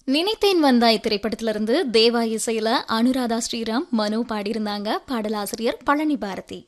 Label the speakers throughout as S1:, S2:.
S1: நினைத்தேன் வந்தாய் திரைப்படத்திலிருந்து தேவா இசையில அனுராதா ஸ்ரீராம் மனு பாடியிருந்தாங்க பாடலாசிரியர் பழனி பாரதி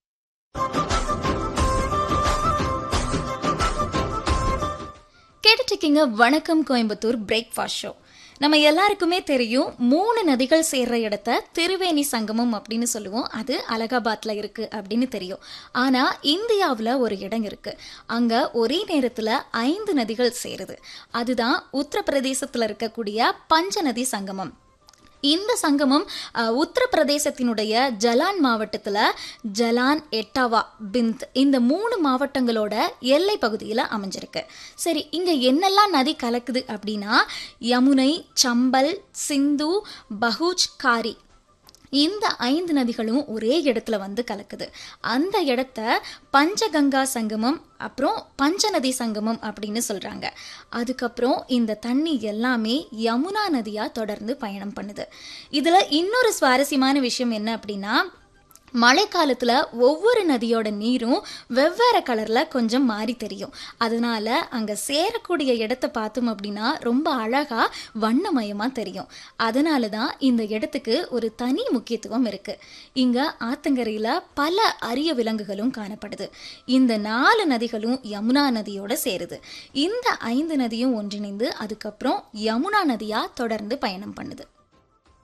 S1: கேட்டுட்ருக்கீங்க வணக்கம் கோயம்புத்தூர் பிரேக்ஃபாஸ்ட் ஷோ நம்ம எல்லாருக்குமே தெரியும் மூணு நதிகள் சேர்ற இடத்த திருவேணி சங்கமம் அப்படின்னு சொல்லுவோம் அது அலகாபாத்ல இருக்கு அப்படின்னு தெரியும் ஆனா இந்தியாவில் ஒரு இடம் இருக்கு அங்க ஒரே நேரத்தில் ஐந்து நதிகள் சேருது அதுதான் உத்தரப்பிரதேசத்தில் இருக்கக்கூடிய பஞ்சநதி சங்கமம் இந்த சங்கமம் அஹ், உத்தரப்பிரதேசத்தினுடைய ஜலான் மாவட்டத்தில் ஜலான் எட்டாவா பிந்த் இந்த மூணு மாவட்டங்களோட எல்லை பகுதியில் அமைஞ்சிருக்கு சரி இங்கே என்னெல்லாம் நதி கலக்குது அப்படின்னா யமுனை சம்பல் சிந்து பஹூஜ் காரி இந்த ஐந்து நதிகளும் ஒரே இடத்துல வந்து கலக்குது அந்த இடத்த பஞ்சகங்கா சங்கமம் அப்புறம் பஞ்சநதி சங்கமம் அப்படின்னு சொல்றாங்க அதுக்கப்புறம் இந்த தண்ணி எல்லாமே யமுனா நதியா தொடர்ந்து பயணம் பண்ணுது இதுல இன்னொரு சுவாரஸ்யமான விஷயம் என்ன அப்படின்னா மழைக்காலத்தில் ஒவ்வொரு நதியோட நீரும் வெவ்வேறு கலரில் கொஞ்சம் மாறி தெரியும் அதனால அங்கே சேரக்கூடிய இடத்த பார்த்தோம் அப்படின்னா ரொம்ப அழகாக வண்ணமயமாக தெரியும் அதனால தான் இந்த இடத்துக்கு ஒரு தனி முக்கியத்துவம் இருக்குது இங்கே ஆத்தங்கரையில் பல அரிய விலங்குகளும் காணப்படுது இந்த நாலு நதிகளும் யமுனா நதியோட சேருது இந்த ஐந்து நதியும் ஒன்றிணைந்து அதுக்கப்புறம் யமுனா நதியாக தொடர்ந்து பயணம் பண்ணுது